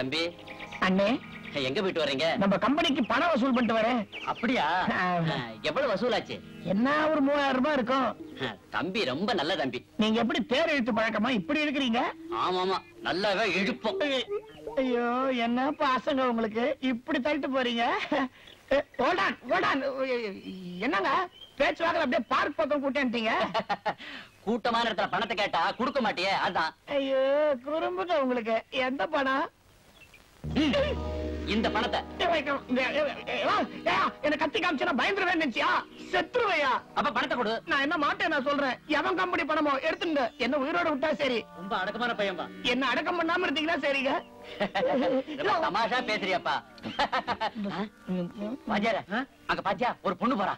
தம்பி அண்ணே எங்க போயிட்டு வர்றீங்க நம்ம கம்பெனிக்கு பணம் வசூல் பண்ணிட்டு வரேன் அப்படியா ஆமா. ஆ, எவ்வளவு வசூலாச்சு என்ன ஒரு மூவாயிரம் ரூபாய் இருக்கும் ஆ, தம்பி ரொம்ப நல்ல தம்பி நீங்க எப்படி தேர் எழுத்து பழக்கமா இப்படி இருக்கிறீங்க ஆமா ஆமா நல்லாவே இழுப்போம் ஐயோ என்ன பாசங்க உங்களுக்கு இப்படி தள்ளிட்டு போறீங்க ஓடான் ஓடான் என்னங்க பேச்சு வாக்கல அப்படியே பார்க் பக்கம் கூட்டேன்ட்டீங்க கூட்டமான இடத்துல பணத்தை கேட்டா கொடுக்க மாட்டியே அதான் ஐயோ குறும்புங்க உங்களுக்கு எந்த பணம் இந்த பணத்தை ஏ, வைக்கணும். இந்த, ஏ, ஏ, ஏ, ஏ, என்ன கத்தி காமிச்சா பயந்துருவேன் நினைச்சியா செத்துருவையா அப்ப பணத்தை கொடு நான் என்ன மாட்டேன் நான் சொல்றேன் எவன் கம்பெனி பணமோ எடுத்துங்க என்ன உயிரோட விட்டா சரி ரொம்ப அடக்கமான பையன் தான் என்ன அடக்கம் பண்ணாம இருந்தீங்கன்னா சரிங்க தமாஷா பேசுறியாப்பா வாஜார அங்க பாத்தியா ஒரு பொண்ணு போறா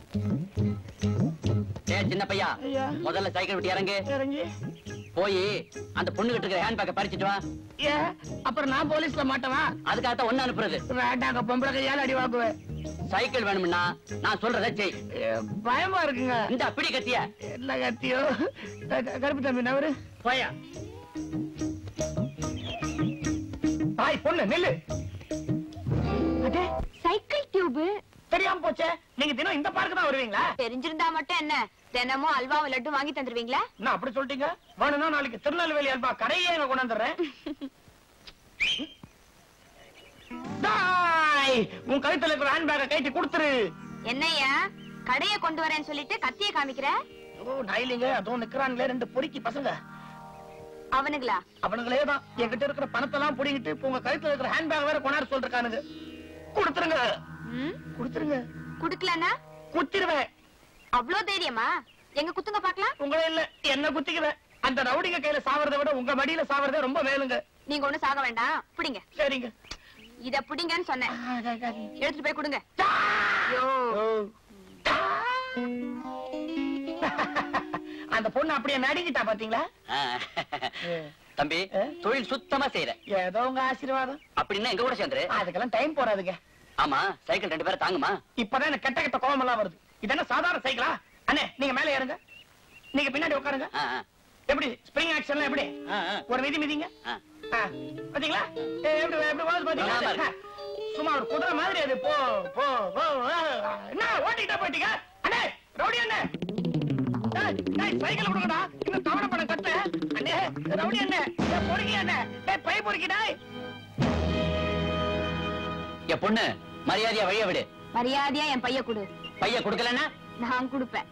ஏ சின்ன பையா ஐயா. முதல்ல சைக்கிள் விட்டு இறங்கு இறங்கி போய் அந்த பொண்ணு கிட்ட இருக்கிற ஹேண்ட் பேக்கை பறிச்சிட்டு வா ஏ அப்புறம் நான் போலீஸ்ல மாட்டவா அதுக்காகத்தான் ஒண்ணு அனுப்புறது வேண்டாங்க பொம்பளை கையால அடி வாங்குவேன் சைக்கிள் வேணும்னா நான் சொல்றத செய் ஏ, பயமா இருக்குங்க இந்த அப்படி கத்திய என்ன கத்தியோ க- க- கருப்பு தம்பி நவரு போயா தாய் பொண்ணு நெல்லு அடே சைக்கிள் டியூப் தெரியாம போச்சே நீங்க தினம் இந்த பார்க்கு தான் வருவீங்களா தெரிஞ்சிருந்தா மட்டும் என்ன தினமும் அல்வாவும் லட்டு வாங்கி தந்துருவீங்களா என்ன அப்படி சொல்லிட்டீங்க வேணும்னா நாளைக்கு திருநெல்வேலி அல்வா கடையே எங்க கொண்டாந்துடுறேன் தாய் உன் கழுத்துல இருக்கிற ஹேண்ட் பேக்கை கைட்டி கொடுத்துரு என்னய்யா கடைய கொண்டு வரேன்னு சொல்லிட்டு கத்திய காமிக்கிற ஓ டைலிங்க அதுவும் நிக்கிறாங்களே ரெண்டு பொறுக்கி பசங்க அவனுங்களா அவனுங்களே தான் என்கிட்ட இருக்கிற பணத்தை எல்லாம் புடிங்கிட்டு இப்ப உங்க கழுத்துல இருக்கிற ஹேண்ட் பேக் வேற கொண்டாட சொல்றானுங்க கொடுத்துருங்க ம் கொடுத்துருங்க குடுக்கலன்னா குத்திருவேன் அவ்ளோ தைரியமா எங்க குத்துங்க பாக்கலாம் உங்களே இல்ல என்ன குத்திக்குவேன் அந்த ரவுடிங்க கையில சாவறதை விட உங்க மடியில சாவறதே ரொம்ப மேலுங்க நீங்க ஒண்ணும் சாக வேண்டாம் புடிங்க சரிங்க இத புடிங்கன்னு சொன்னேன் எடுத்துட்டு போய் கொடுங்க ஐயோ. அந்த பொண்ணு அப்படியே நடிக்கிட்டா பாத்தீங்களா தம்பி ஆ? தொழில் சுத்தமா செய்யற ஏதோ உங்க ஆசீர்வாதம் அப்படின்னா எங்க கூட சேர்ந்துரு அதுக்கெல்லாம் டைம் போறாதுங்க ஆமா சைக்கிள் ரெண்டு பேரும் தாங்குமா இப்பதான் எனக்கு கெட்ட கெட்ட கோவம் எல்லாம் வருது இது என்ன சாதாரண சைக்கிளா அண்ணே நீங்க மேல ஏறுங்க நீங்க பின்னாடி உட்காருங்க ஆ, ஆ, எப்படி ஸ்ப்ரிங் ஆக்ஷன்லாம் எப்படி ஆ, ஆ. ஒரு மிதி மிதிங்க ஆ. ஆ, பாத்தீங்களா ஏ, எப்படி எப்படி போகுது பாத்தீங்களா நல்லா இருக்கு. ஆ, சும்மா ஒரு குதிரை மாதிரி அது போ போ போ ஆ, என்ன ஓட்டிட்டா போயிட்டீங்க அண்ணே ரவுடி அண்ணே டேய், டேய், சைக்கிள் கொடுங்கடா இன்னும் தவணை பணம் கட்ட அண்ணே ரவுடி அண்ணே டேய், பொறுக்கி அண்ணே டேய் பை பொறுக்கி டேய் என் பொண்ணு மரியாதையா வழிய விடு மரியாதையா என் பைய கொடு பைய கொடுக்கலன்னா நான் கொடுப்பேன்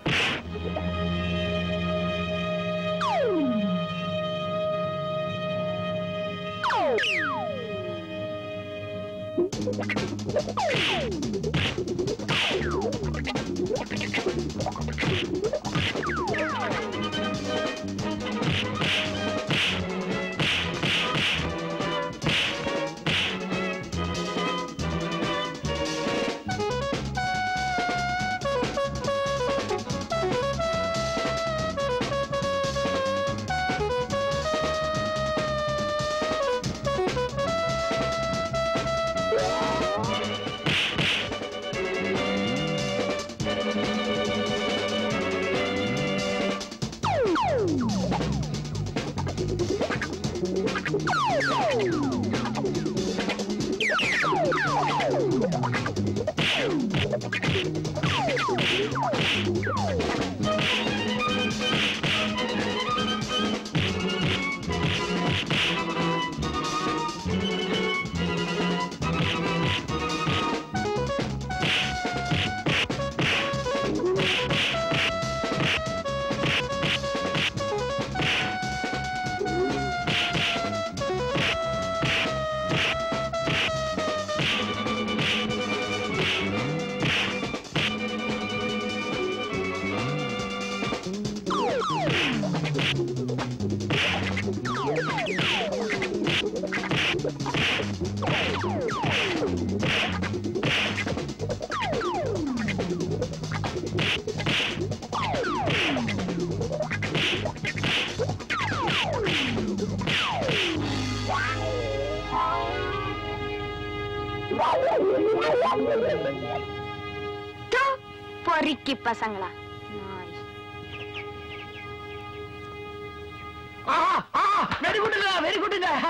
தூ, பொறுக்கி பசங்களா நாய். வெரி குட்டுங்க வெரி குட்டுங்க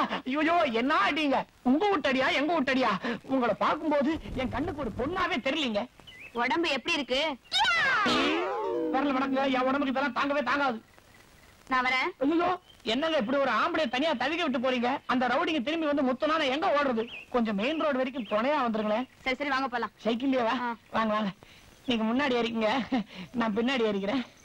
ஐயோ என்ன அடிங்க உங்க வீட்டடியா எங்க வீட்டடியா உங்களை பார்க்கும்போது என் கண்ணுக்கு ஒரு பொண்ணாவே தெரியலீங்க உடம்பு எப்படி இருக்கு வரல வணக்கங்க என் உடம்புக்கு இதெல்லாம் தாங்கவே தாங்காது நான் வரேன் ஐயோ என்னங்க இப்படி ஒரு ஆம்பளை தனியா தவிக்க விட்டு போறீங்க அந்த ரவுடிங்க திரும்பி வந்து முத்தனா நான் எங்க ஓடுறது கொஞ்சம் மெயின் ரோடு வரைக்கும் துணையா வந்துருங்களேன் சரி சரி வாங்க போலாம் சைக்கிள்லயே வா ஆ. வாங்க வாங்க நீங்க முன்னாடி ஏறிக்கங்க நான் பின்னாடி ஏறிக்கிறேன்